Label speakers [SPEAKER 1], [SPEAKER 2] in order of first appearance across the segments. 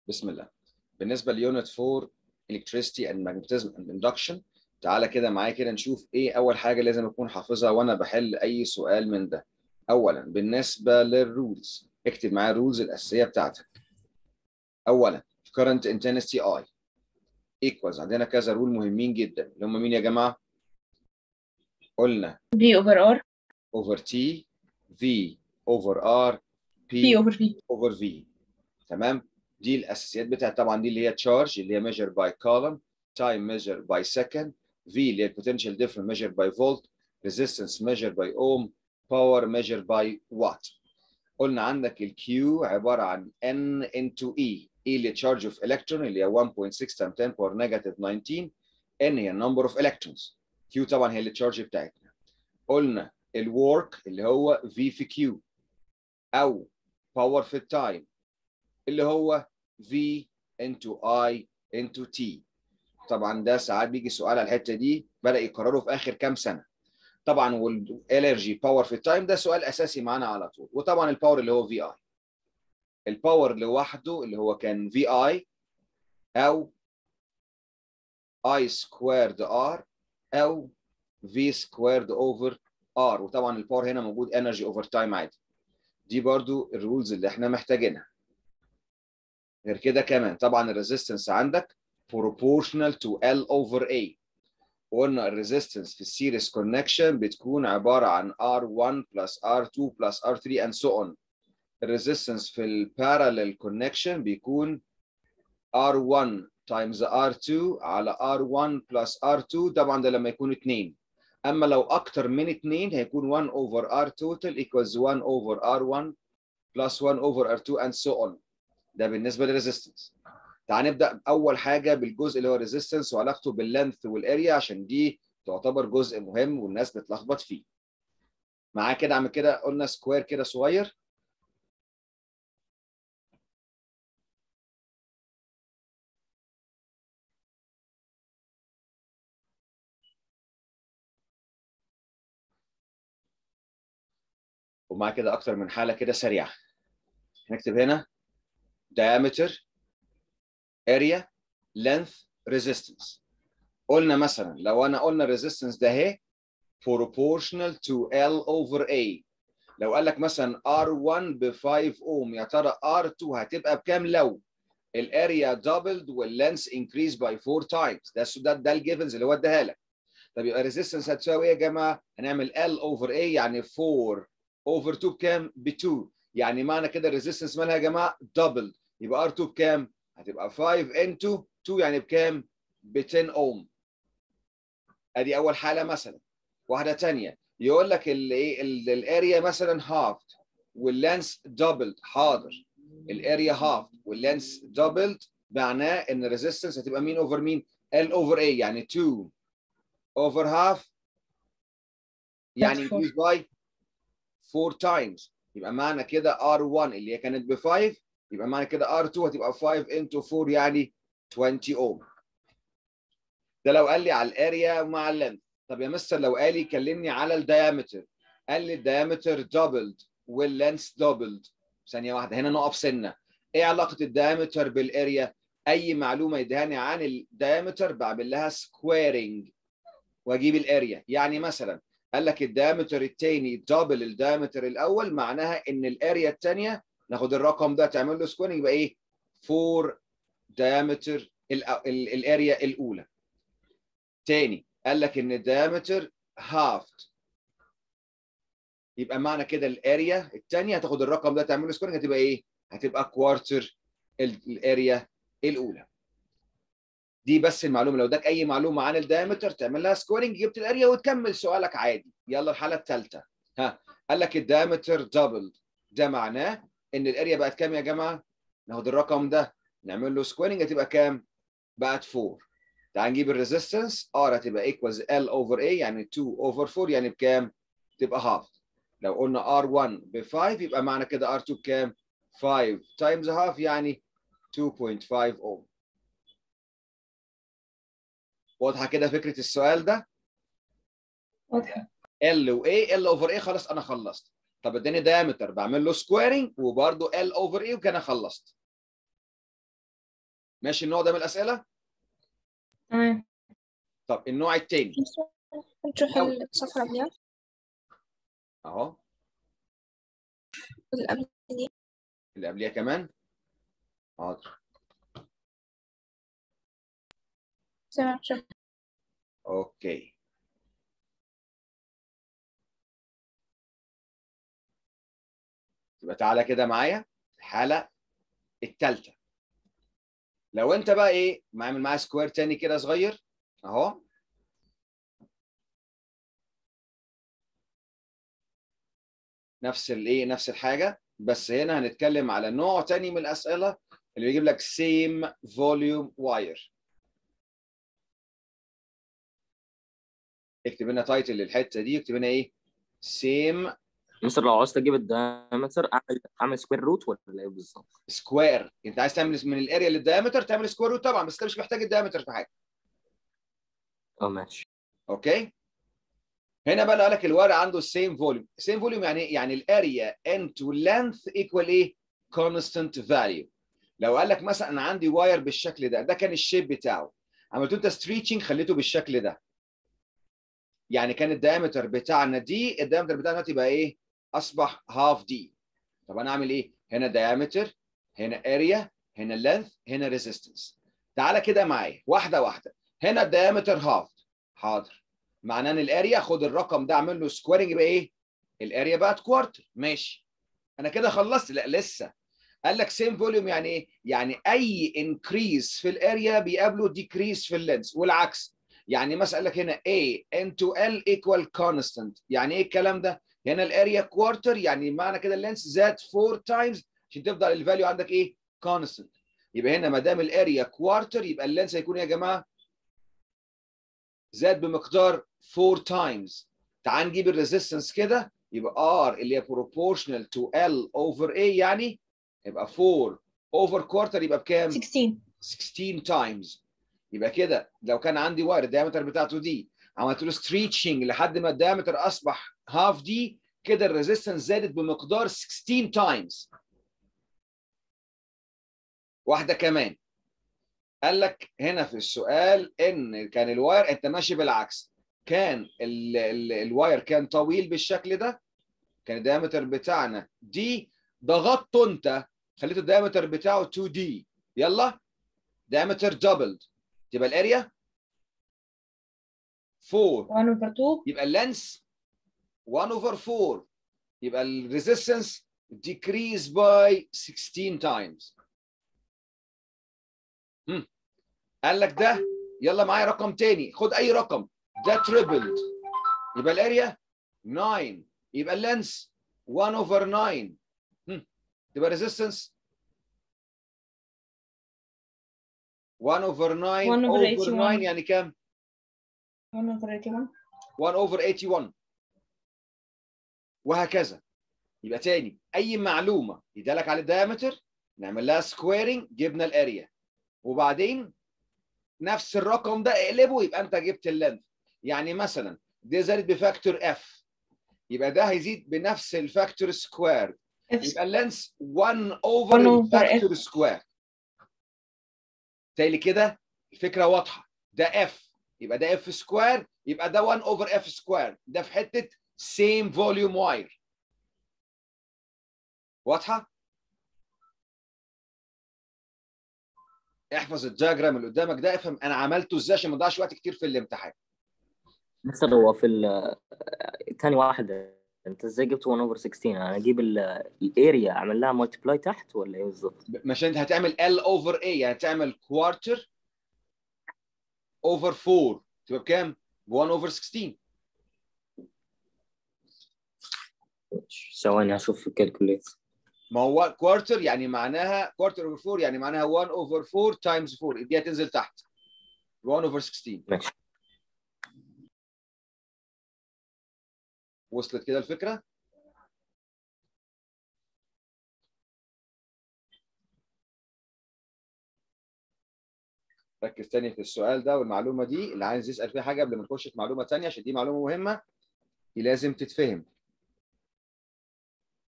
[SPEAKER 1] بسم الله بالنسبه ليونت 4 electricity and magnetism and induction تعالى كده معايا كده نشوف ايه اول حاجه لازم اكون حافظها وانا بحل اي سؤال من ده اولا بالنسبه للرولز اكتب معايا الرولز الاساسيه بتاعتك اولا current intensity I equals عندنا كذا رول مهمين جدا اللي هم مين يا جماعه قلنا
[SPEAKER 2] V over R
[SPEAKER 1] over T V over R P
[SPEAKER 2] P over V
[SPEAKER 1] over V تمام دي الاساسيات بتاعت طبعا دي اللي هي تشارج اللي هي measured by column time measured by second V اللي هي potential difference measured by volt resistance measured by ohm power measured by watt قلنا عندك ال Q عباره عن N into E E اللي charge of electron اللي هي 1.6 times 10 power negative 19 N هي number of electrons Q طبعا هي اللي charge بتاعتنا قلنا الورك اللي هو V في Q او power في التايم اللي هو V into I into T طبعا ده ساعات بيجي سؤال على الحته دي بدا يكرره في اخر كام سنه طبعا والالرجي باور في التايم ده سؤال اساسي معانا على طول وطبعا الباور اللي هو في اي الباور لوحده اللي هو كان في اي او اي سكويرد ار او في سكويرد اوفر ار وطبعا الباور هنا موجود انرجي اوفر تايم عادي دي برضو الرولز اللي احنا محتاجينها غير كده كمان طبعا الريزيستنس عندك proportional to L over A وقلنا الريزيستنس في السيريس كونكشن بتكون عباره عن R1 plus R2 plus R3 and so on الريزيستنس في البارallel كونكشن بيكون R1 times R2 على R1 plus R2 طبعا ده لما يكون 2 اما لو اكتر من 2 هيكون 1 over R total equals 1 over R1 plus 1 over R2 and so on ده بالنسبه للريزيستنس تعال نبدا اول حاجه بالجزء اللي هو ريزيستنس وعلاقته باللينث والاريا عشان دي تعتبر جزء مهم والناس بتلخبط فيه معاه كده اعمل كده قلنا سكوير كده صغير ومعاه كده اكتر من حاله كده سريعه نكتب هنا diameter area length resistance قلنا مثلا لو انا قلنا resistance ده اهي proportional to L over A لو قال لك مثلا R1 ب 5 اوم يا ترى R2 هتبقى بكام لو الاريا doubled واللينس increased by 4 times ده ده ده الجيفنز اللي هو اداها لك طب يبقى resistance هتساوي ايه يا جماعه؟ هنعمل L over A يعني 4 over 2 بكام؟ ب 2 يعني معنى كده الريزيستنس مالها يا جماعه doubled يبقى R2 بكام؟ هتبقى 5 into 2 يعني بكام؟ ب 10 اوم. ادي اول حاله مثلا. واحده ثانيه يقول لك الايه الاريا مثلا هاف واللانس دبلد حاضر. الاريا هاف واللانس دبلد معناه ان الريزيستنس هتبقى مين اوفر مين؟ ال اوفر اي يعني 2 اوفر هاف يعني increase by 4 times يبقى معنى كده R1 اللي هي كانت ب 5 يبقى معنى كده R2 هتبقى 5 into 4 يعني 20 اوم ده لو قال لي على الاريا ومع اللينث طب يا مستر لو قال لي كلمني على الدايمتر قال لي الدايمتر دبلد واللينث دبلد ثانيه واحده هنا نقف سنه ايه علاقه الدايمتر بالاريا اي معلومه يدهاني عن الدايمتر بعمل لها سكويرنج واجيب الاريا يعني مثلا قال لك الدايمتر الثاني دبل الدايمتر الاول معناها ان الاريا الثانيه ناخد الرقم ده تعمل له سكويرنج يبقى ايه 4 diameter الاريا الاولى تاني قال لك ان الدايمتر هاف يبقى معنى كده الاريا الثانيه هتاخد الرقم ده تعمل له سكويرنج هتبقى ايه هتبقى كوارتر الاريا الاولى دي بس المعلومه لو اداك اي معلومه عن الدايمتر تعمل لها سكويرنج جبت الاريا وتكمل سؤالك عادي يلا الحاله الثالثه ها قال لك الدايمتر دبل ده معناه ان الاريا بقت كام يا جماعه؟ ناخد الرقم ده نعمل له سكويرنج هتبقى كام؟ بقت 4 تعال نجيب الريزيستنس ار هتبقى ايكوالز ال اوفر اي يعني 2 اوفر 4 يعني بكام؟ تبقى هاف لو قلنا ار1 ب 5 يبقى معنى كده ار2 بكام؟ 5 تايمز هاف يعني 2.5 اوم واضحه كده فكره السؤال ده؟
[SPEAKER 2] واضحة
[SPEAKER 1] ال وايه ال اوفر ايه خلاص انا خلصت طب اداني دايمتر بعمل له سكويرنج وبرده ال اوفر ايه وكان خلصت ماشي النوع ده من الاسئله
[SPEAKER 2] تمام
[SPEAKER 1] طب النوع الثاني
[SPEAKER 3] نشوف الصفحة اللي قبلها
[SPEAKER 1] اهو
[SPEAKER 3] اللي قبل دي
[SPEAKER 1] اللي قبليها كمان حاضر
[SPEAKER 3] تمام شوف
[SPEAKER 1] اوكي يبقى تعالى كده معايا الحاله الثالثه لو انت بقى ايه معامل معايا سكوير تاني كده صغير اهو نفس الايه نفس الحاجه بس هنا هنتكلم على نوع تاني من الاسئله اللي بيجيب لك same volume wire اكتب لنا تايتل للحته دي اكتب لنا ايه same
[SPEAKER 4] مستر لو عاوز اجيب الدايمتر اعمل اعمل سكوير روت ولا ايه بالظبط؟
[SPEAKER 1] سكوير انت عايز تعمل من الاريا للدايمتر تعمل سكوير روت طبعا بس انت مش محتاج الدايمتر في حاجه
[SPEAKER 4] اه ماشي
[SPEAKER 1] اوكي هنا بقى قال لك الورق عنده السيم فوليوم السيم فوليوم يعني ايه يعني الاريا ان تو لينث ايكوال ايه كونستانت فاليو لو قال لك مثلا انا عندي واير بالشكل ده ده كان الشيب بتاعه عملت انت ستريتشنج خليته بالشكل ده يعني كان الدايمتر بتاعنا دي الدايمتر بتاعنا دلوقتي بقى ايه اصبح هاف دي طب انا اعمل ايه هنا diameter هنا area هنا length هنا resistance تعالى كده معايا واحده واحده هنا الدايمتر هاف حاضر معناه ان الاريا خد الرقم ده اعمل له سكويرنج يبقى ايه الاريا بقت كوارتر ماشي انا كده خلصت لا لسه قال لك سيم فوليوم يعني ايه يعني اي انكريز في الاريا بيقابله ديكريز في اللينس والعكس يعني مثلا قال لك هنا A into L equal constant يعني ايه الكلام ده هنا الاريا كوارتر يعني معنى كده اللينس زاد 4 تايمز عشان تفضل الفاليو عندك ايه كونستنت يبقى هنا ما دام الاريا كوارتر يبقى اللينس هيكون ايه يا جماعه زاد بمقدار 4 تايمز تعال نجيب الريزيستنس كده يبقى R اللي هي proportional to L over A يعني يبقى 4 over quarter يبقى بكام
[SPEAKER 2] 16
[SPEAKER 1] 16 times يبقى كده لو كان عندي واير الدايمتر بتاعته دي عملت له ستريتشنج لحد ما الدايمتر اصبح هاف دي كده الريزيستنس زادت بمقدار 16 تايمز واحده كمان قال لك هنا في السؤال ان كان الواير انت ماشي بالعكس كان ال ال الواير كان طويل بالشكل ده كان الدايمتر بتاعنا دي ضغطته انت خليته الدايمتر بتاعه 2 دي يلا diameter doubled تبقى الاريا 4
[SPEAKER 2] 1 over 2
[SPEAKER 1] يبقى اللينس 1 over 4 يبقى الريزيستنس decrease by 16 times هم. قال لك ده يلا معايا رقم تاني خد اي رقم ده tripled يبقى الاريا 9 يبقى اللينس 1 over 9 هم. تبقى resistance 1 over 9
[SPEAKER 2] 1 over
[SPEAKER 1] over 9
[SPEAKER 2] 81.
[SPEAKER 1] يعني كام
[SPEAKER 2] 1 over 81
[SPEAKER 1] 1 over 81 وهكذا يبقى تاني اي معلومه يدالك على الدايمتر نعمل لها سكويرنج جبنا الاريا وبعدين نفس الرقم ده اقلبه يبقى انت جبت اللينث يعني مثلا دي زادت بفاكتور اف يبقى ده هيزيد بنفس الفاكتور سكوير
[SPEAKER 2] F
[SPEAKER 1] يبقى اللينث 1
[SPEAKER 2] 1
[SPEAKER 1] اوفر
[SPEAKER 2] over
[SPEAKER 1] الفاكتور سكوير تالي كده الفكره واضحه ده اف يبقى ده اف سكوير يبقى ده 1 اوفر اف سكوير ده في حته سيم فوليوم واير واضحه احفظ الدياجرام اللي قدامك ده افهم انا عملته ازاي عشان ما تضيعش وقت كتير في الامتحان
[SPEAKER 4] مستر هو في ال- تاني واحد انت ازاي جبت 1 اوفر 16 انا اجيب الاريا اعمل لها مالتبلاي تحت ولا ايه بالظبط؟
[SPEAKER 1] مش انت هتعمل ال اوفر اي يعني تعمل كوارتر اوفر 4 تبقى بكام؟ 1 اوفر 16
[SPEAKER 4] ثواني هشوف في الكالكوليت
[SPEAKER 1] ما هو كوارتر يعني معناها كوارتر اوفر 4 يعني معناها 1 اوفر 4 تايمز 4 دي هتنزل تحت 1 اوفر 16
[SPEAKER 4] ماشي
[SPEAKER 1] وصلت كده الفكره؟ ركز تاني في السؤال ده والمعلومه دي اللي عايز يسال فيها حاجه قبل ما نخش في معلومه تانيه عشان دي معلومه مهمه دي لازم تتفهم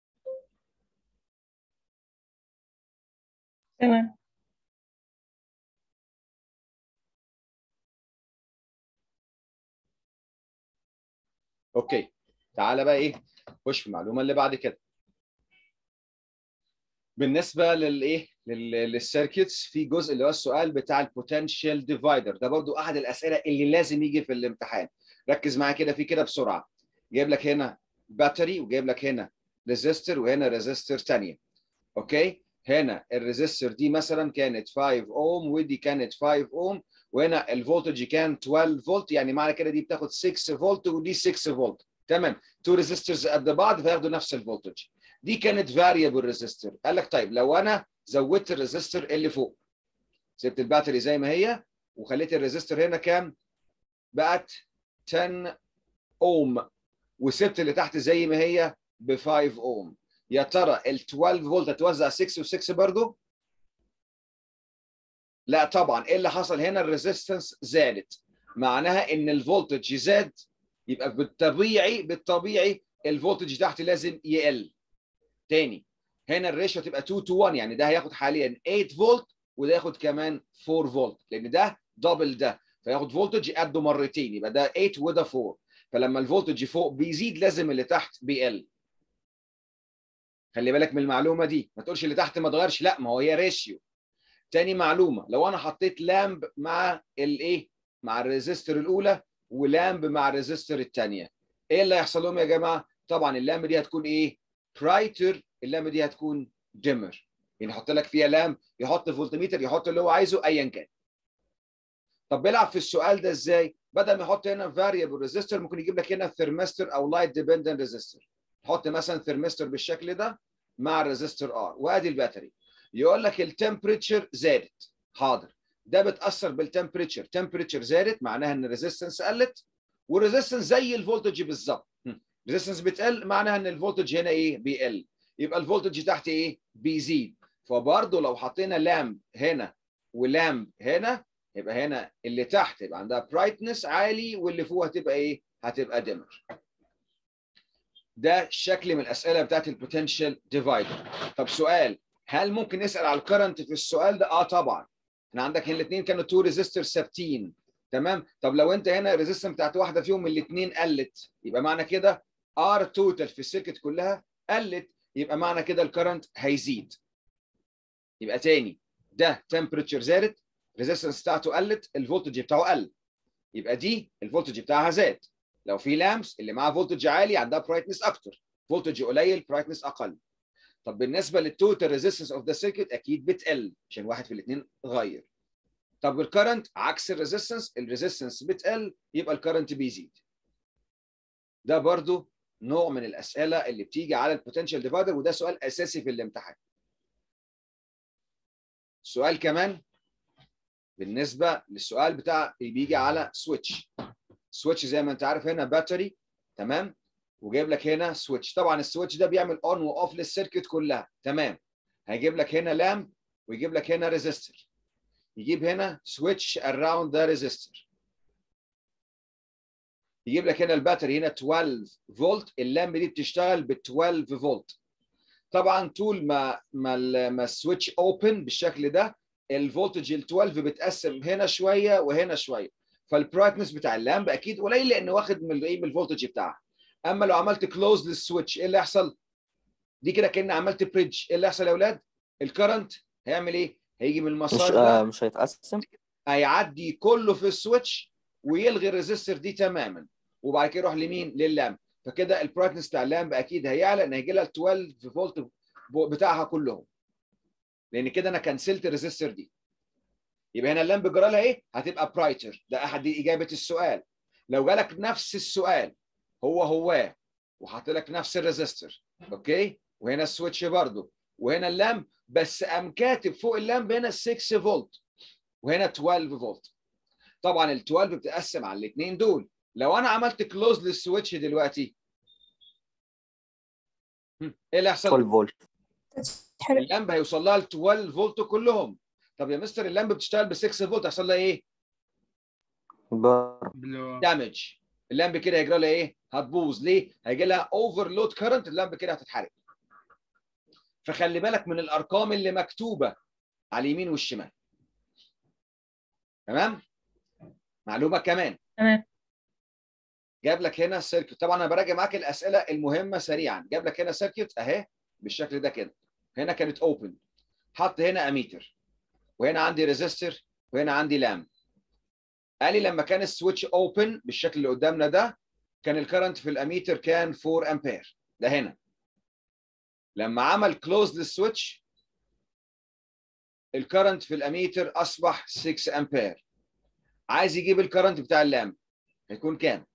[SPEAKER 2] تمام
[SPEAKER 1] اوكي تعالى بقى ايه خش في المعلومه اللي بعد كده بالنسبه للايه لل- للسيركتس في جزء اللي هو السؤال بتاع البوتنشال ديفايدر ده برضو احد الاسئله اللي لازم يجي في الامتحان ركز معايا كده في كده بسرعه جايب لك هنا باتري وجايب لك هنا ريزيستور وهنا ريزيستور ثانيه اوكي هنا الريزيستور دي مثلا كانت 5 اوم ودي كانت 5 اوم وهنا الفولتج كان 12 فولت يعني معنى كده دي بتاخد 6 فولت ودي 6 فولت تمام تو ريزيستورز قد بعض فياخدوا نفس الفولتج دي كانت فاريبل ريزيستور قال لك طيب لو انا زودت الريزيستور اللي فوق سبت الباتري زي ما هي وخليت الريزيستور هنا كام بقت 10 اوم وسبت اللي تحت زي ما هي ب 5 اوم يا ترى ال 12 فولت هتوزع 6 و6 برضه لا طبعا ايه اللي حصل هنا الريزيستنس زادت معناها ان الفولتج زاد يبقى بالطبيعي بالطبيعي الفولتج تحت لازم يقل تاني هنا الريشيو تبقى 2 تو 1 يعني ده هياخد حاليا 8 فولت وده ياخد كمان 4 فولت لان ده دبل ده فياخد فولتج قده مرتين يبقى ده 8 وده 4 فلما الفولتج فوق بيزيد لازم اللي تحت بيقل خلي بالك من المعلومه دي ما تقولش اللي تحت ما اتغيرش لا ما هو هي ريشيو تاني معلومه لو انا حطيت لامب مع الايه مع الريزيستور الاولى ولامب مع الريزيستور الثانيه ايه اللي هيحصل لهم يا جماعه طبعا اللامب دي هتكون ايه برايتر اللامب دي هتكون ديمر يعني يحط لك فيها لامب يحط فولتميتر يحط اللي هو عايزه ايا كان طب بيلعب في السؤال ده ازاي بدل ما يحط هنا فاريبل ريزيستور ممكن يجيب لك هنا ثيرمستر او لايت ديبندنت ريزيستور تحط مثلا ثيرمستر بالشكل ده مع الريزيستور ار وادي الباتري يقول لك التمبريتشر زادت حاضر ده بتاثر بالتمبريتشر تمبريتشر زادت معناها ان الريزيستنس قلت والريزيستنس زي الفولتج بالظبط ريزيستنس بتقل معناها ان الفولتج هنا ايه بيقل يبقى الفولتج تحت ايه بيزيد فبرضه لو حطينا لامب هنا ولامب هنا يبقى هنا اللي تحت يبقى عندها برايتنس عالي واللي فوق هتبقى ايه هتبقى ديمر ده شكل من الاسئله بتاعت البوتنشال ديفايدر طب سؤال هل ممكن نسال على الكرنت في السؤال ده اه طبعا احنا عندك هنا الاثنين كانوا تو ريزيستور ثابتين تمام طب لو انت هنا الريزيستنس بتاعت واحده فيهم من الاثنين قلت يبقى معنى كده ار توتال في السيركت كلها قلت يبقى معنى كده الكرنت هيزيد يبقى تاني ده تمبريتشر زادت ريزيستنس بتاعته قلت الفولتج بتاعه قل يبقى دي الفولتج بتاعها زاد لو في لامس اللي معاها فولتج عالي عندها برايتنس اكتر فولتج قليل برايتنس اقل طب بالنسبه للتوتال ريزيستنس اوف ذا سيركت اكيد بتقل عشان واحد في الاثنين غير طب الكرنت عكس الريزيستنس الريزيستنس بتقل يبقى الكرنت بيزيد ده برضو نوع من الاسئله اللي بتيجي على البوتنشال ديفايدر وده سؤال اساسي في الامتحان سؤال كمان بالنسبه للسؤال بتاع اللي بيجي على سويتش سويتش زي ما انت عارف هنا باتري تمام وجايب لك هنا سويتش طبعا السويتش ده بيعمل اون واوف للسيركت كلها تمام هيجيب لك هنا لامب ويجيب لك هنا ريزيستور يجيب هنا سويتش اراوند ذا ريزيستور يجيب لك هنا الباتري هنا 12 فولت اللامب دي بتشتغل ب 12 فولت طبعا طول ما ما ما السويتش اوبن بالشكل ده الفولتج ال 12 بتقسم هنا شويه وهنا شويه فالبرايتنس بتاع اللامب اكيد قليل لان واخد من الايه من الفولتج بتاعها اما لو عملت كلوز للسويتش ايه اللي يحصل؟ دي كده كان عملت بريدج ايه اللي يحصل يا اولاد؟ الكرنت هيعمل ايه؟ هيجي من
[SPEAKER 4] مش
[SPEAKER 1] المسار ده
[SPEAKER 4] آه مش هيتقسم
[SPEAKER 1] هيعدي كله في السويتش ويلغي الريزستور دي تماما وبعد كده يروح لمين؟ لللامب فكده البرايتنس بتاع اللامب اكيد هيعلى ان هيجي لها 12 فولت بتاعها كلهم لان كده انا كنسلت الريزستور دي يبقى هنا اللامب جرى لها ايه؟ هتبقى برايتر ده احد اجابه السؤال لو جالك نفس السؤال هو هو وحط لك نفس الريزستور اوكي وهنا السويتش برضه وهنا اللامب بس قام كاتب فوق اللامب هنا 6 فولت وهنا 12 فولت طبعا ال 12 بتقسم على الاثنين دول لو انا عملت كلوز للسويتش دلوقتي هم، ايه اللي هيحصل
[SPEAKER 4] 12 فولت
[SPEAKER 3] تتحرق
[SPEAKER 1] اللامب هيوصل لها ال 12 فولت كلهم طب يا مستر اللامب بتشتغل ب 6 فولت هيحصل لها ايه
[SPEAKER 4] بر
[SPEAKER 5] بلو
[SPEAKER 1] دامج اللامب كده هيجرى لها ايه هتبوظ ليه هيجي لها اوفرلود كرنت اللامب كده هتتحرق فخلي بالك من الارقام اللي مكتوبه على اليمين والشمال تمام معلومه كمان
[SPEAKER 2] تمام
[SPEAKER 1] جاب لك هنا سيركت طبعا انا براجع معاك الاسئله المهمه سريعا جاب لك هنا سيركت اهي بالشكل ده كده هنا كانت اوبن حط هنا اميتر وهنا عندي ريزيستور وهنا عندي لام قال لي لما كان السويتش اوبن بالشكل اللي قدامنا ده كان الكرنت في الاميتر كان 4 امبير ده هنا لما عمل كلوز للسويتش الكرنت في الاميتر اصبح 6 امبير عايز يجيب الكرنت بتاع اللام هيكون كام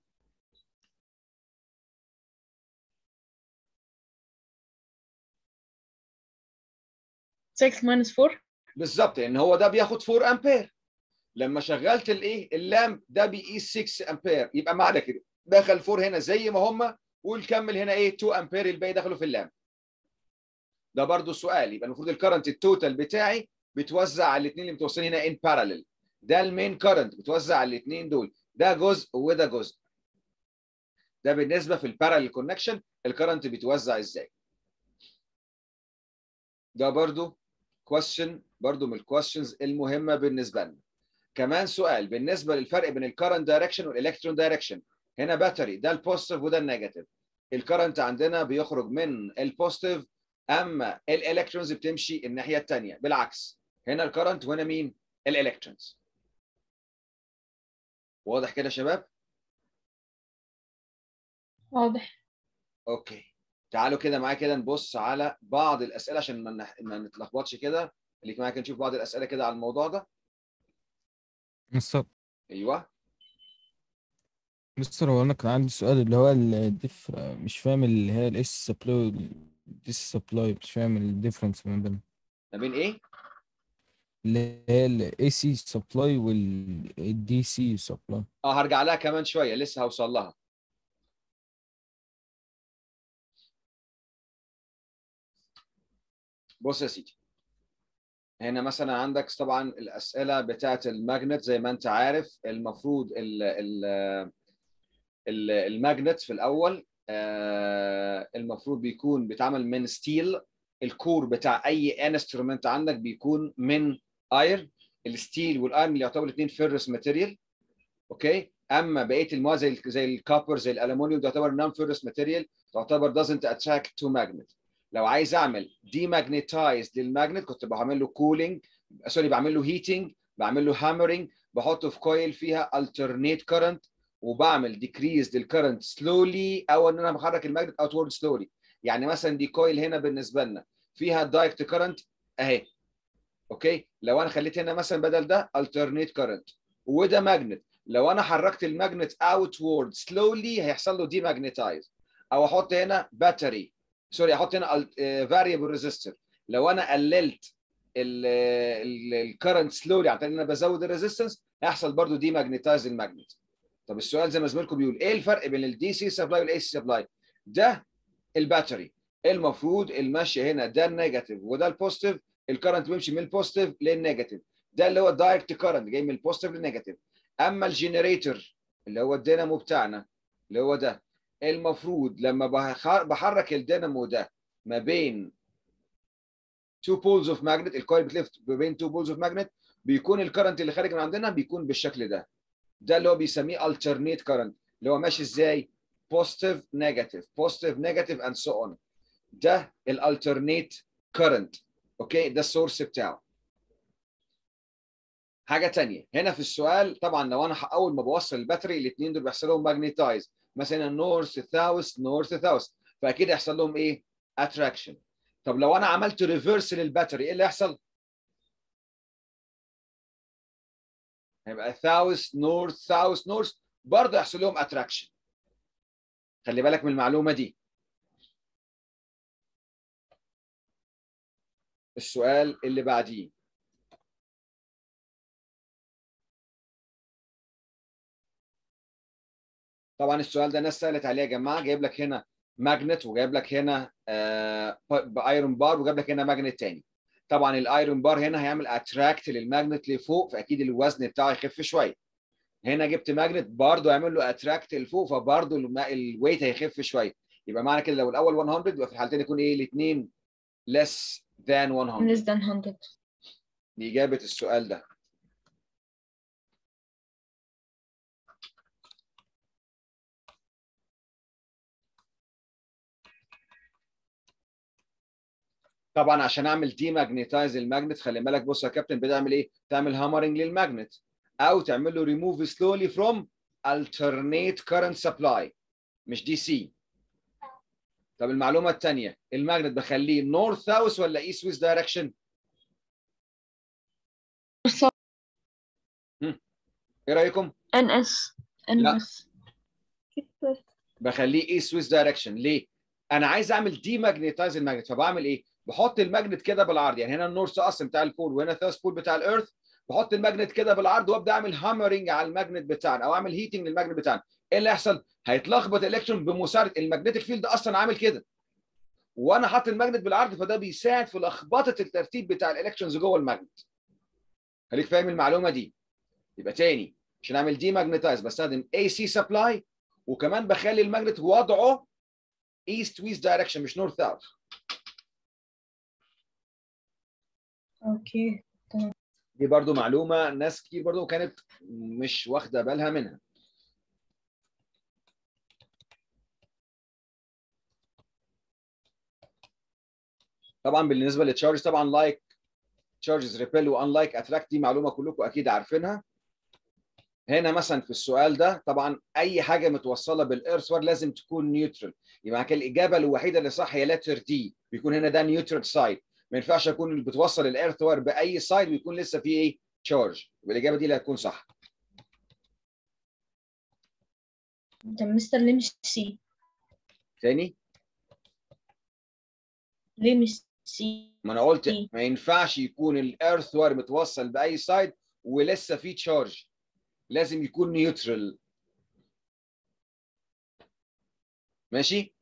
[SPEAKER 2] six minus four
[SPEAKER 1] بالظبط لان هو ده بياخد 4 امبير لما شغلت الايه اللام ده بيقيس 6 امبير يبقى معنى كده دخل 4 هنا زي ما هم والكمل هنا ايه 2 امبير الباقي دخلوا في اللام ده برضو سؤال يبقى المفروض الكرنت التوتال بتاعي بيتوزع على الاثنين اللي متوصلين هنا ان باراليل ده المين كرنت بتوزع على الاثنين دول ده جزء وده جزء ده بالنسبه في الباراليل كونكشن الكرنت بيتوزع ازاي ده برضو question برضو من الكويشنز المهمه بالنسبه لنا كمان سؤال بالنسبه للفرق بين الكرنت دايركشن والالكترون دايركشن هنا باتري ده البوزيتيف وده النيجاتيف الكرنت عندنا بيخرج من البوزيتيف اما الالكترونز بتمشي الناحيه الثانيه بالعكس هنا الكرنت وهنا مين الالكترونز واضح كده يا شباب
[SPEAKER 2] واضح
[SPEAKER 1] اوكي تعالوا كده معايا كده نبص على بعض الاسئله عشان ما نح- ما نتلخبطش كده اللي معايا كده نشوف بعض الاسئله كده على الموضوع ده
[SPEAKER 5] مستر
[SPEAKER 1] ايوه
[SPEAKER 5] مستر هو انا كان عندي سؤال اللي هو الديف مش فاهم اللي هي الاس سبلاي والديس سبلاي مش فاهم الديفرنس ما بينهم
[SPEAKER 1] ما بين ايه
[SPEAKER 5] اللي هي الاي سي سبلاي والدي سي سبلاي
[SPEAKER 1] اه هرجع لها كمان شويه لسه هوصل لها بص يا سيدي هنا مثلا عندك طبعا الاسئله بتاعه الماجنت زي ما انت عارف المفروض ال ال ال الماجنت في الاول آه، المفروض بيكون بيتعمل من ستيل الكور بتاع اي انسترومنت عندك بيكون من ايرن الستيل والايرن اللي يعتبر الاثنين فيرس ماتيريال اوكي اما بقيه المواد زي زي الكوبر زي الالومنيوم تعتبر نون فيرس ماتيريال تعتبر doesn't attract to magnet لو عايز اعمل ديماجنتايز للماجنت كنت بعمل له كولينج سوري بعمل له هيتنج بعمل له هامرنج بحطه في كويل فيها alternate current وبعمل decrease للكرنت slowly او ان انا بحرك الماجنت outward slowly يعني مثلا دي كويل هنا بالنسبه لنا فيها دايركت كرنت اهي اوكي لو انا خليت هنا مثلا بدل ده alternate current وده ماجنت لو انا حركت الماجنت outward slowly هيحصل له demagnetize او احط هنا باتري سوري احط هنا فاريبل ريزيستور لو انا قللت الكرنت سلولي عن طريق ان انا بزود الريزيستنس هيحصل برضو دي ماجنتايز الماجنت طب السؤال زي ما زميلكم بيقول ايه الفرق بين الدي سي سبلاي والاي سي سبلاي ده الباتري المفروض المشي هنا ده النيجاتيف وده البوزيتيف الكرنت بيمشي من البوزيتيف للنيجاتيف ده اللي هو الدايركت كرنت جاي من البوزيتيف للنيجاتيف اما الجنريتور اللي هو الدينامو بتاعنا اللي هو ده المفروض لما بخ- بحرك الدينامو ده ما بين two poles of magnet الكويل بتلف ما بين two poles of magnet بيكون الكرنت اللي خارج من عندنا بيكون بالشكل ده ده اللي هو بيسميه alternate current اللي هو ماشي ازاي positive negative positive negative and so on ده الالترنيت current اوكي ده السورس بتاعه حاجه تانية هنا في السؤال طبعا لو انا ح- اول ما بوصل الباتري الاثنين دول بيحصل لهم ماجنتايز مثلا نورث ساوث نورث ساوث فاكيد يحصل لهم ايه اتراكشن طب لو انا عملت ريفرس للباتري ايه اللي يحصل هيبقى ساوث نورث ساوث نورث برضه يحصل لهم اتراكشن خلي بالك من المعلومه دي السؤال اللي بعديه طبعا السؤال ده ناس سالت عليه يا جماعه جايب لك هنا ماجنت وجايب لك هنا آه بايرون بار وجايب لك هنا ماجنت تاني طبعا الايرون بار هنا هيعمل اتراكت للماجنت لفوق فاكيد الوزن بتاعه يخف شويه هنا جبت ماجنت برضه يعمل له اتراكت لفوق فبرضه الويت هيخف شويه يبقى معنى كده لو الاول 100 يبقى في الحالتين يكون ايه الاثنين less than 100
[SPEAKER 2] less than 100
[SPEAKER 1] دي اجابه السؤال ده طبعا عشان اعمل دي ماجنتايز الماجنت خلي بالك بص يا كابتن بتعمل ايه؟ تعمل هامرنج للماجنت او تعمل له ريموف سلولي فروم alternate current supply مش دي سي طب المعلومه الثانيه الماجنت بخليه نورث ساوث ولا ايست ويست دايركشن؟ ايه رايكم؟
[SPEAKER 2] ان اس ان
[SPEAKER 1] لا.
[SPEAKER 2] اس
[SPEAKER 1] بخليه ايست ويست دايركشن ليه؟ انا عايز اعمل دي ماجنتايز الماجنت فبعمل ايه؟ بحط الماجنت كده بالعرض يعني هنا النورث اصلا بتاع البول وهنا الثاوث بول بتاع الارث بحط الماجنت كده بالعرض وابدا اعمل هامرنج على الماجنت بتاعنا او اعمل هيتنج للماجنت بتاعنا ايه اللي هيحصل؟ هيتلخبط الالكترون بمساعده الماجنتيك فيلد اصلا عامل كده وانا حاطط الماجنت بالعرض فده بيساعد في لخبطه الترتيب بتاع الالكترونز جوه الماجنت خليك فاهم المعلومه دي يبقى تاني عشان اعمل دي ماجنتايز بستخدم اي سي سبلاي وكمان بخلي الماجنت وضعه ايست ويست دايركشن مش نورث ساوث
[SPEAKER 2] اوكي
[SPEAKER 1] دي برضو معلومه ناس كتير برضو كانت مش واخده بالها منها طبعا بالنسبه للتشارج طبعا لايك تشارجز ريبيل وان لايك اتراكت دي معلومه كلكم اكيد عارفينها هنا مثلا في السؤال ده طبعا اي حاجه متوصله بالارث وار لازم تكون نيوترال يبقى كده الاجابه الوحيده اللي صح هي لتر دي بيكون هنا ده نيوترال سايد ما ينفعش اكون اللي بتوصل الارث وار باي سايد ويكون لسه فيه ايه تشارج يبقى الاجابه دي اللي هتكون صح
[SPEAKER 2] طب مستر ليه مش سي
[SPEAKER 1] تاني
[SPEAKER 2] ليه مش سي
[SPEAKER 1] ما انا قلت
[SPEAKER 2] إيه؟
[SPEAKER 1] ما ينفعش يكون الارث وار متوصل باي سايد ولسه فيه تشارج لازم يكون نيوترال ماشي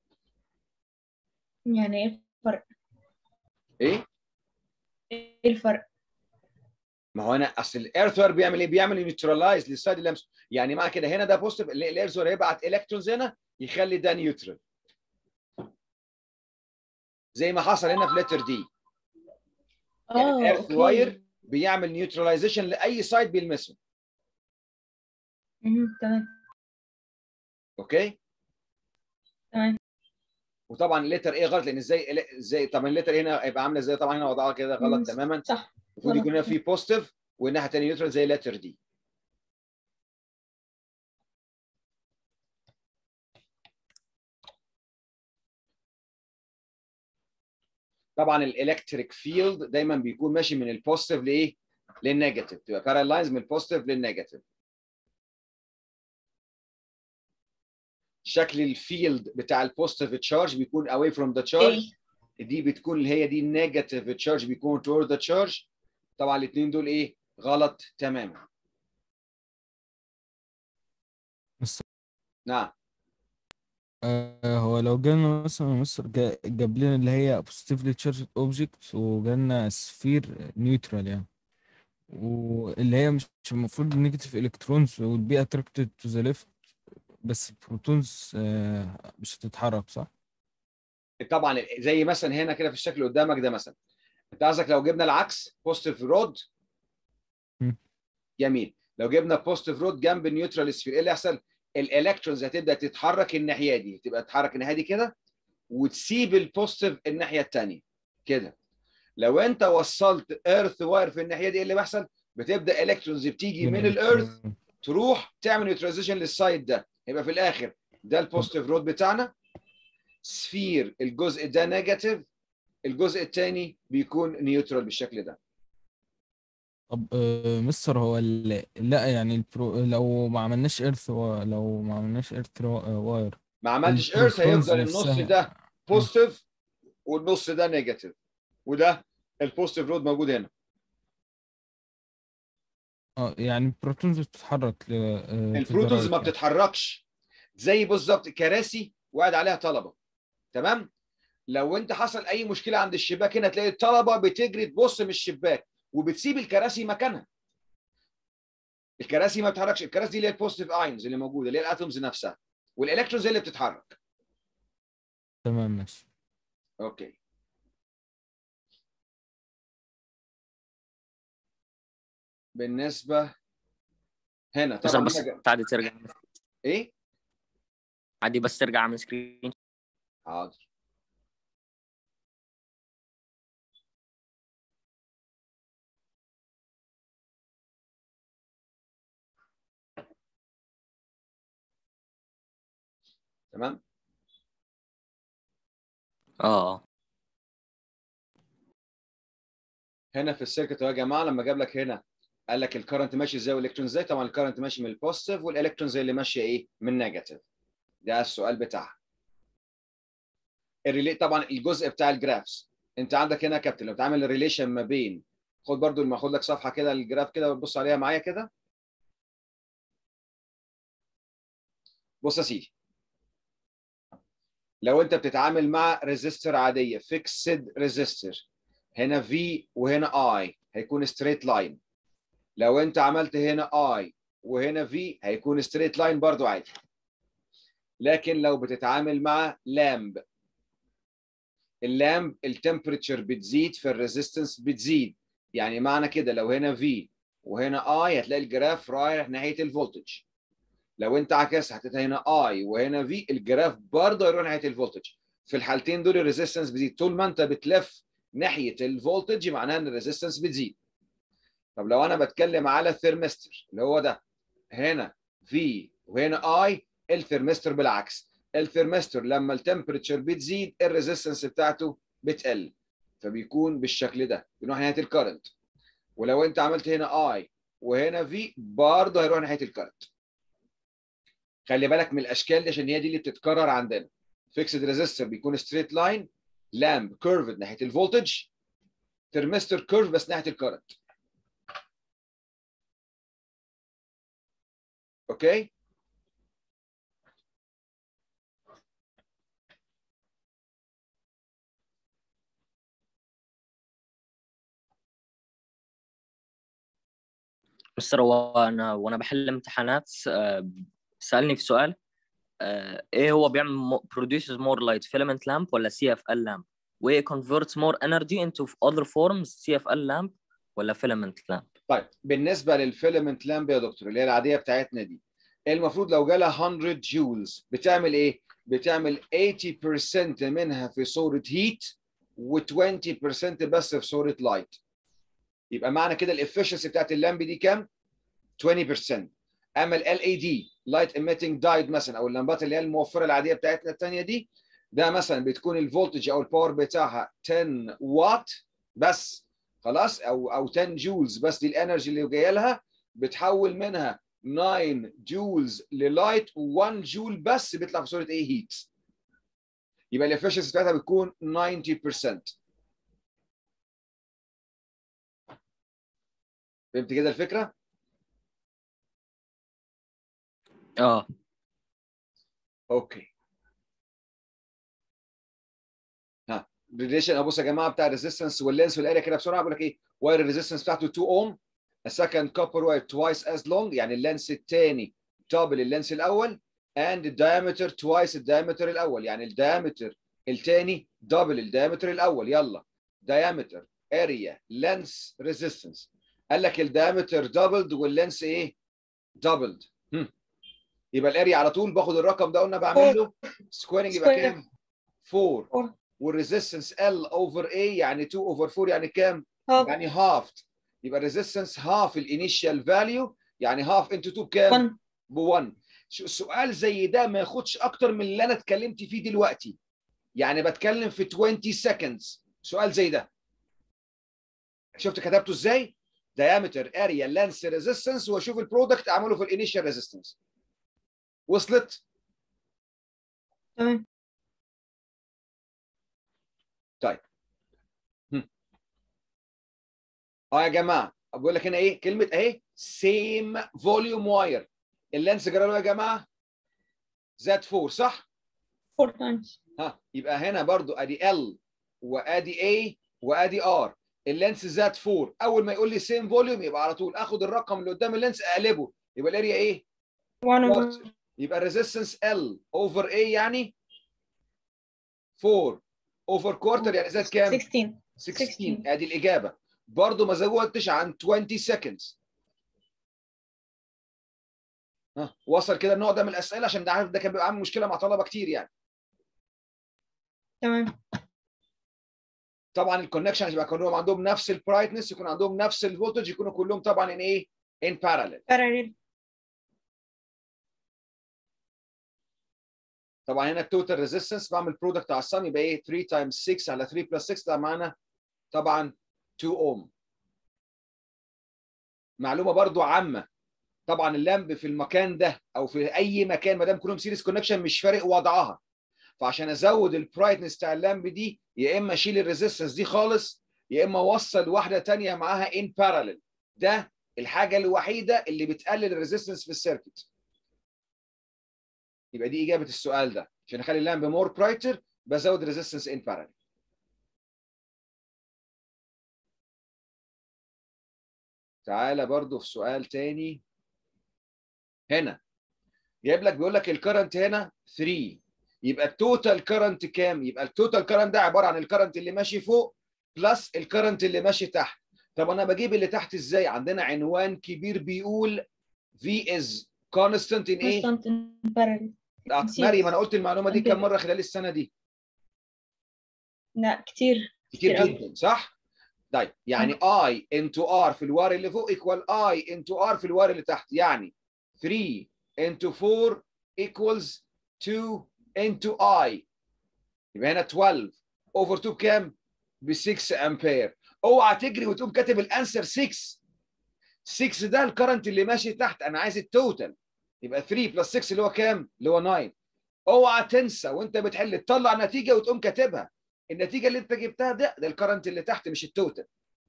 [SPEAKER 2] يعني ايه الفرق
[SPEAKER 1] ايه
[SPEAKER 2] ايه الفرق
[SPEAKER 1] ما هو انا اصل الايرث وير بيعمل ايه؟ بيعمل نيوترلايز للسايد اللي لمسه يعني مع كده هنا ده بوزيتيف الايرث وير هيبعت الكترونز هنا يخلي ده نيوترال زي ما حصل هنا في لتر دي يعني
[SPEAKER 2] اه
[SPEAKER 1] الايرث
[SPEAKER 2] اوكي
[SPEAKER 1] واير بيعمل نيوتراليزيشن لاي سايد بيلمسه
[SPEAKER 2] مهم، تمام
[SPEAKER 1] اوكي
[SPEAKER 2] تمام
[SPEAKER 1] وطبعا الليتر ايه غلط لان ازاي ازاي طبعا الليتر هنا هيبقى عامله ازاي طبعا هنا وضعها كده
[SPEAKER 2] مم،
[SPEAKER 1] غلط تماما
[SPEAKER 2] صح
[SPEAKER 1] المفروض
[SPEAKER 2] غلط.
[SPEAKER 1] يكون هنا في بوزيتيف والناحيه الثانيه نيوترال زي الليتر دي طبعا الالكتريك فيلد دايما بيكون ماشي من البوزيتيف لايه؟ للنيجاتيف تبقى بارالايز من البوزيتيف للنيجاتيف شكل الفيلد بتاع البوزيتيف تشارج بيكون away from the charge
[SPEAKER 2] ايه
[SPEAKER 1] دي بتكون اللي هي دي نيجاتيف تشارج بيكون toward the charge طبعا الاثنين دول ايه غلط تماما
[SPEAKER 5] بس-
[SPEAKER 1] نعم
[SPEAKER 5] آه هو لو جالنا مثلا مصر جا- جاب لنا اللي هي positively charged object وجالنا سفير نيوترال يعني واللي هي مش مش المفروض نيجاتيف الكترونز would be attracted to the left بس البروتونز آه مش هتتحرك صح؟
[SPEAKER 1] طبعا زي مثلا هنا كده في الشكل اللي قدامك ده مثلا انت قصدك لو جبنا العكس بوزيتيف رود
[SPEAKER 5] مم.
[SPEAKER 1] جميل لو جبنا بوزيتيف رود جنب النيوترال سفير ايه اللي يحصل؟ الالكترونز هتبدا تتحرك الناحيه دي تبقى تتحرك الناحيه دي كده وتسيب البوزيتيف الناحيه الثانيه كده لو انت وصلت ايرث واير في الناحيه دي ايه اللي بيحصل؟ بتبدا الكترونز بتيجي من الارث تروح تعمل نيوتراليزيشن للسايد ده يبقى في الاخر ده البوزيتيف رود بتاعنا سفير الجزء ده نيجاتيف الجزء الثاني بيكون نيوترال بالشكل ده
[SPEAKER 5] طب آه مستر هو ال... لا يعني البرو... لو ما عملناش ايرث و... لو ما عملناش ايرث واير
[SPEAKER 1] ما عملتش ايرث
[SPEAKER 5] البروتونز
[SPEAKER 1] هيفضل النص
[SPEAKER 5] نفسها.
[SPEAKER 1] ده بوزيتيف والنص ده نيجاتيف وده البوزيتيف رود موجود هنا
[SPEAKER 5] اه يعني البروتونز بتتحرك ل... آه
[SPEAKER 1] البروتونز ما
[SPEAKER 5] يعني.
[SPEAKER 1] بتتحركش زي بالظبط كراسي وقاعد عليها طلبه تمام لو انت حصل اي مشكله عند الشباك هنا تلاقي الطلبه بتجري تبص من الشباك وبتسيب الكراسي مكانها الكراسي ما بتتحركش الكراسي دي اللي هي البوزيتيف اينز اللي موجوده اللي هي الاتومز نفسها والالكترونز هي اللي بتتحرك
[SPEAKER 5] تمام ماشي
[SPEAKER 1] اوكي بالنسبه هنا
[SPEAKER 4] بس
[SPEAKER 1] طبعا
[SPEAKER 4] بس
[SPEAKER 1] هنا-
[SPEAKER 4] عادي ترجع
[SPEAKER 1] ايه
[SPEAKER 4] عادي بس ترجع من سكرين
[SPEAKER 1] حاضر تمام
[SPEAKER 4] اه
[SPEAKER 1] هنا في السيركت يا جماعه لما جاب لك هنا قال لك الكرنت ماشي ازاي والالكترون ازاي طبعا الكرنت ماشي من البوزيتيف والالكترون زي اللي ماشيه ايه من نيجاتيف ده السؤال بتاعها الريلي طبعا الجزء بتاع الجرافس انت عندك هنا يا كابتن لو بتعمل الريليشن ما بين خد برضو لما اخد لك صفحه كده الجراف كده وتبص عليها معايا كده بص يا سيدي لو انت بتتعامل مع ريزيستور عاديه فيكسد ريزيستور هنا في وهنا اي هيكون ستريت لاين لو انت عملت هنا اي وهنا في هيكون ستريت لاين برضو عادي لكن لو بتتعامل مع لامب اللامب التمبريتشر بتزيد في الريزيستنس بتزيد يعني معنى كده لو هنا في وهنا اي هتلاقي الجراف رايح ناحيه الفولتج لو انت عكست حطيت هنا اي وهنا في الجراف برضه هيروح ناحيه الفولتج في الحالتين دول الريزيستنس بتزيد طول ما انت بتلف ناحيه الفولتج معناها ان الريزيستنس بتزيد طب لو انا بتكلم على الثيرمستر اللي هو ده هنا في وهنا اي الثيرمستر بالعكس الثيرمستر لما التمبريتشر بتزيد الريزيستنس بتاعته بتقل فبيكون بالشكل ده بيروح ناحيه الكرنت ولو انت عملت هنا اي وهنا في برضه هيروح ناحيه الكرنت خلي بالك من الاشكال دي عشان هي دي اللي بتتكرر عندنا فيكسد ريزيستور بيكون ستريت لاين لامب كيرفد ناحيه الفولتج ترمستر كيرف بس ناحيه الكرنت اوكي
[SPEAKER 4] مستر هو انا وانا بحل امتحانات آه، سالني في سؤال آه، ايه هو بيعمل produces more light filament lamp ولا CFL lamp وايه converts more energy into other forms CFL lamp ولا filament lamp
[SPEAKER 1] طيب بالنسبه للفيلمنت لامب يا دكتور اللي هي العاديه بتاعتنا دي المفروض لو جالها 100 جولز بتعمل ايه؟ بتعمل 80% منها في صوره هيت و20% بس في صوره لايت يبقى معنى كده الافشنسي بتاعت اللامب دي كام؟ 20% اما ال LED لايت ايميتنج دايد مثلا او اللمبات اللي هي الموفره العاديه بتاعتنا الثانيه دي ده مثلا بتكون الفولتج او الباور بتاعها 10 وات بس خلاص او او 10 جولز بس دي الانرجي اللي جايه لها بتحول منها 9 جولز للايت و1 جول بس بيطلع في صوره ايه هيت يبقى الافشنسي بتاعتها بتكون 90% فهمت كده الفكره؟
[SPEAKER 4] اه
[SPEAKER 1] اوكي ها ريليشن ابص يا جماعه بتاع الريزيستنس واللينس والاريا كده بسرعه بقول لك ايه واير الريزيستنس بتاعته 2 اوم السكند كوبر واير توايس از لونج يعني اللينس الثاني دبل اللينس الاول and the diameter twice الدايمتر الاول يعني الدايمتر الثاني دبل الدايمتر الاول يلا diameter area length resistance قال لك الدايمتر دبلد واللينس ايه دبلد يبقى الاريا على طول باخد الرقم ده قلنا بعمل له سكويرنج يبقى
[SPEAKER 2] Square.
[SPEAKER 1] كام 4
[SPEAKER 2] Four.
[SPEAKER 1] والريزيستنس ال اوفر اي يعني 2 اوفر 4 يعني كام
[SPEAKER 2] هاف
[SPEAKER 1] يعني هاف يبقى الريزيستنس هاف الانيشال فاليو يعني هاف انتو 2 بكام
[SPEAKER 2] 1
[SPEAKER 1] ب 1 شو- سؤال زي ده ما ياخدش اكتر من اللي انا اتكلمت فيه دلوقتي يعني بتكلم في 20 seconds سؤال زي ده شفت كتبته ازاي diameter area length resistance واشوف البرودكت اعمله في الانيشال ريزيستنس وصلت
[SPEAKER 2] تمام
[SPEAKER 1] اه يا جماعه بقول لك هنا ايه كلمه اهي سيم فوليوم واير اللينس جرى له يا جماعه زاد 4 صح
[SPEAKER 2] 4 تايمز
[SPEAKER 1] ها يبقى هنا برضو ادي ال وادي اي وادي ار اللينس زاد 4 اول ما يقول لي سيم فوليوم يبقى على طول اخد الرقم اللي قدام اللينس اقلبه يبقى الاريا ايه
[SPEAKER 2] 1
[SPEAKER 1] Quarter. يبقى الريزيستنس ال اوفر اي يعني 4 اوفر كوارتر يعني زاد كام
[SPEAKER 2] 16
[SPEAKER 1] 16
[SPEAKER 2] 16.
[SPEAKER 1] ادي الاجابه برضو ما زودتش عن 20 seconds ها وصل كده النوع ده من الاسئله عشان ده عارف ده كان بيبقى عامل مشكله مع طلبه كتير يعني
[SPEAKER 2] تمام
[SPEAKER 1] طبعا الكونكشن عشان يبقى كلهم عندهم نفس البرايتنس يكون عندهم نفس الفولتج يكونوا كلهم طبعا ان ايه ان باراليل
[SPEAKER 2] parallel
[SPEAKER 1] طبعا هنا التوتال ريزيستنس بعمل برودكت على الصم يبقى ايه 3 تايمز 6 على 3 بلس 6 ده معانا طبعا 2 اوم معلومه برضو عامه طبعا اللامب في المكان ده او في اي مكان ما دام كلهم سيريس كونكشن مش فارق وضعها فعشان ازود البرايتنس بتاع اللامب دي يا اما اشيل الريزيستنس دي خالص يا اما اوصل واحده تانية معاها ان باراليل ده الحاجه الوحيده اللي بتقلل الريزيستنس في السيركت يبقى دي اجابه السؤال ده عشان اخلي اللامب مور برايتر بزود ريزيستنس ان باراليل تعالى برضو في سؤال تاني هنا جايب لك بيقول لك الكرنت هنا 3 يبقى التوتال كرنت كام؟ يبقى التوتال كرنت ده عباره عن الكرنت اللي ماشي فوق بلس الكرنت اللي ماشي تحت. طب انا بجيب اللي تحت ازاي؟ عندنا عنوان كبير بيقول V is constant in ايه؟
[SPEAKER 2] constant in parallel
[SPEAKER 1] آه،
[SPEAKER 2] كتير.
[SPEAKER 1] مريم انا قلت المعلومه دي
[SPEAKER 2] كتير.
[SPEAKER 1] كم مره خلال السنه دي؟
[SPEAKER 2] لا كتير
[SPEAKER 1] كتير
[SPEAKER 2] كتير أوي.
[SPEAKER 1] جدا صح؟ طيب يعني I into R في الوار اللي فوق equal I into R في الوار اللي تحت يعني 3 into 4 equals 2 into I يبقى هنا 12 over 2 بكام؟ ب 6 امبير اوعى تجري وتقوم كاتب الانسر 6 6 ده الكرنت اللي ماشي تحت انا عايز التوتال يبقى 3 بلس 6 اللي هو كام؟ اللي هو 9 اوعى تنسى وانت بتحل تطلع نتيجه وتقوم كاتبها النتيجه اللي انت جبتها ده ده الكرنت اللي تحت مش التوتال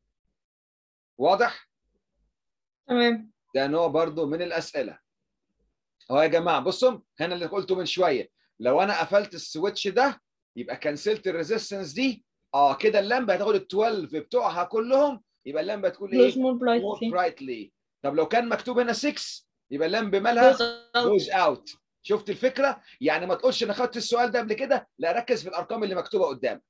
[SPEAKER 1] واضح
[SPEAKER 2] تمام
[SPEAKER 1] ده نوع برضو من الاسئله اهو يا جماعه بصوا هنا اللي قلته من شويه لو انا قفلت السويتش ده يبقى كنسلت الريزيستنس دي اه كده اللمبه هتاخد ال 12 بتوعها كلهم يبقى اللمبه تكون
[SPEAKER 2] close
[SPEAKER 1] ايه
[SPEAKER 2] more
[SPEAKER 1] more
[SPEAKER 2] brightly
[SPEAKER 1] brightly طب لو كان مكتوب هنا 6 يبقى اللمبه مالها
[SPEAKER 2] goes out
[SPEAKER 1] goes out شفت الفكره يعني ما تقولش انا خدت السؤال ده قبل كده لا ركز في الارقام اللي مكتوبه قدامك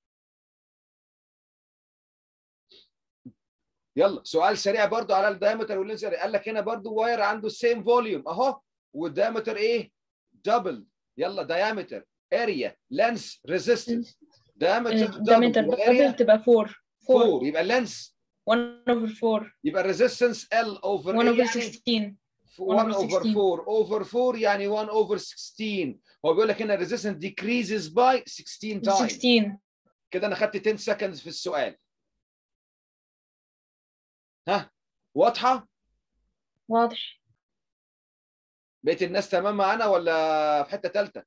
[SPEAKER 1] يلا سؤال سريع برضو على الدايمتر واللينزر قال لك هنا برضو واير عنده سيم فوليوم اهو والدايمتر ايه دبل يلا دايمتر اريا لينس ريزيستنس دايمتر
[SPEAKER 2] diameter
[SPEAKER 1] دبل
[SPEAKER 2] double
[SPEAKER 1] اريا
[SPEAKER 2] تبقى 4 4
[SPEAKER 1] 4 يبقى اللينس
[SPEAKER 2] 1 over 4
[SPEAKER 1] يبقى الريزيستنس ال اوفر
[SPEAKER 2] 1 over
[SPEAKER 1] يعني
[SPEAKER 2] 16
[SPEAKER 1] 1
[SPEAKER 2] over
[SPEAKER 1] over
[SPEAKER 2] 16.
[SPEAKER 1] 4 over 4 يعني 1 over 16 هو بيقول لك هنا resistance decreases by 16 times
[SPEAKER 2] 16
[SPEAKER 1] كده انا خدت 10 seconds في السؤال ها واضحه
[SPEAKER 2] واضح
[SPEAKER 1] بقيت الناس تمام معانا ولا في حته ثالثه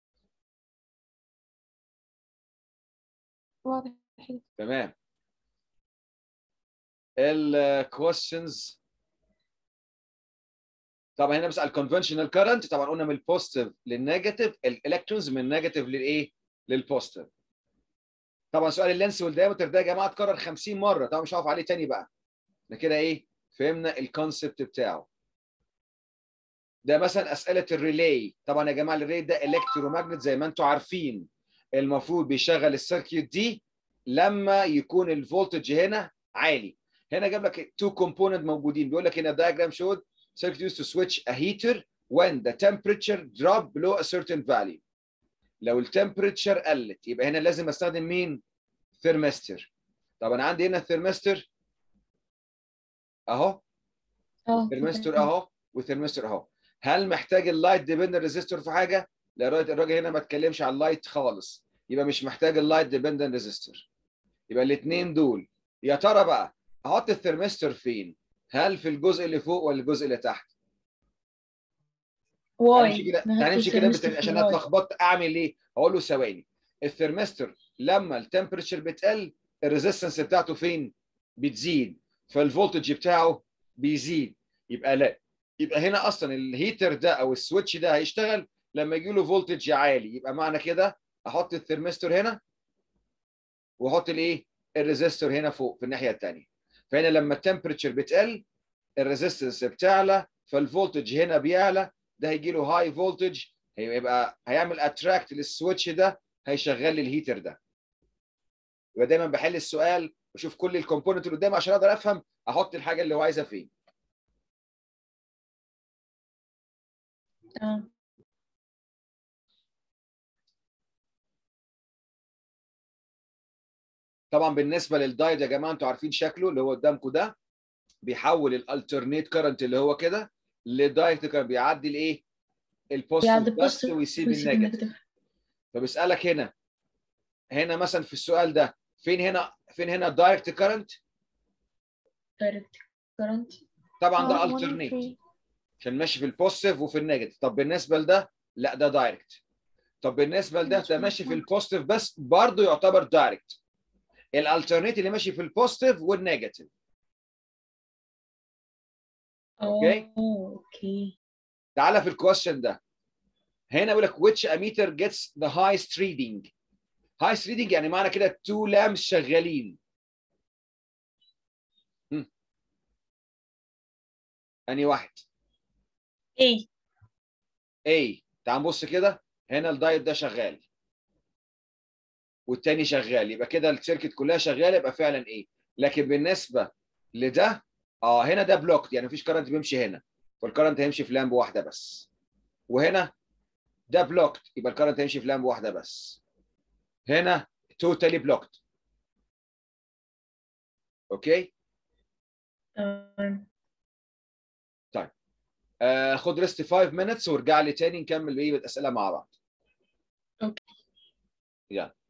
[SPEAKER 3] واضح
[SPEAKER 1] تمام ال questions طبعا هنا بسال conventional current طبعا قلنا من البوزيتيف للنيجاتيف الالكترونز من النيجاتيف للايه للبوزيتيف طبعا سؤال اللينس والدايمتر ده يا جماعه اتكرر 50 مره طبعا مش هقف عليه تاني بقى احنا كده ايه فهمنا الكونسبت بتاعه ده مثلا اسئله الريلاي طبعا يا جماعه الريلاي ده الكترومagnet زي ما انتم عارفين المفروض بيشغل السيركيوت دي لما يكون الفولتج هنا عالي هنا جاب لك تو كومبوننت موجودين بيقول لك هنا diagram showed circuit used to switch a heater when the temperature drop below a certain value لو التمبريتشر قلت يبقى هنا لازم استخدم مين ثيرمستر طب انا عندي هنا الثيرمستر اهو
[SPEAKER 2] اه
[SPEAKER 1] ثيرمستر اهو وثيرمستر اهو هل محتاج اللايت ديبندنت ريزيستور في حاجه لا الراجل الراجل هنا ما اتكلمش عن اللايت خالص يبقى مش محتاج اللايت ديبندنت ريزيستور يبقى الاثنين دول يا ترى بقى احط الثيرمستر فين هل في الجزء اللي فوق ولا الجزء اللي تحت تعالى نمشي
[SPEAKER 2] واي
[SPEAKER 1] كده تعالى نمشي كده بت- عشان انا اتلخبطت اعمل ايه اقول له ثواني الثيرمستر لما التمبريتشر بتقل الريزيستنس بتاعته فين بتزيد فالفولتج بتاعه بيزيد يبقى لا يبقى هنا اصلا الهيتر ده او السويتش ده هيشتغل لما يجي له فولتج عالي يبقى معنى كده احط الثيرمستر هنا واحط الايه الريزيستور هنا فوق في الناحيه الثانيه فهنا لما التمبريتشر بتقل الريزيستنس بتعلى فالفولتج هنا بيعلى ده هيجي له هاي فولتج هيبقى هيعمل اتراكت للسويتش ده هيشغل لي الهيتر ده يبقى دايما بحل السؤال بشوف كل الكومبوننت اللي قدامي عشان اقدر افهم احط الحاجه اللي هو عايزها فين
[SPEAKER 2] اه
[SPEAKER 1] طبعا بالنسبه للدايد يا جماعه انتوا عارفين شكله اللي هو قدامكم ده بيحول الالترنيت كرنت اللي هو كده لدايركت كرنت بيعدي الايه البوزيتيف
[SPEAKER 2] يعني
[SPEAKER 1] بس ويسيب النيجاتيف فبيسالك هنا هنا مثلا في السؤال ده فين هنا فين هنا دايركت كارنت
[SPEAKER 2] دايركت كرنت
[SPEAKER 1] طبعا ده
[SPEAKER 3] اه one
[SPEAKER 1] alternate
[SPEAKER 3] three.
[SPEAKER 1] عشان ماشي في البوزيتيف وفي النيجاتيف طب بالنسبه لده لا ده دايركت طب بالنسبه لده ده ماشي في البوزيتيف بس برضه يعتبر دايركت الالترنيت اللي ماشي في البوزيتيف والنيجاتيف أوكي.
[SPEAKER 2] اوكي
[SPEAKER 1] تعالى في الكويشن ده هنا بيقول لك which ammeter gets the highest reading highest reading يعني معنى كده two lamps شغالين هم. انهي واحد
[SPEAKER 2] اي
[SPEAKER 1] A تعال نبص كده هنا الدايت ده شغال والتاني شغال يبقى كده السيركت كلها شغاله يبقى فعلا ايه لكن بالنسبه لده اه هنا ده بلوكت يعني مفيش كرنت بيمشي هنا فالكرنت هيمشي في لامب واحده بس وهنا ده بلوكت يبقى الكرنت هيمشي في لامب واحده بس هنا توتالي بلوكت اوكي
[SPEAKER 2] تمام
[SPEAKER 1] آه خد ريست 5 minutes وارجع لي تاني نكمل بقيه الاسئله مع بعض
[SPEAKER 2] أوكي.
[SPEAKER 1] يلا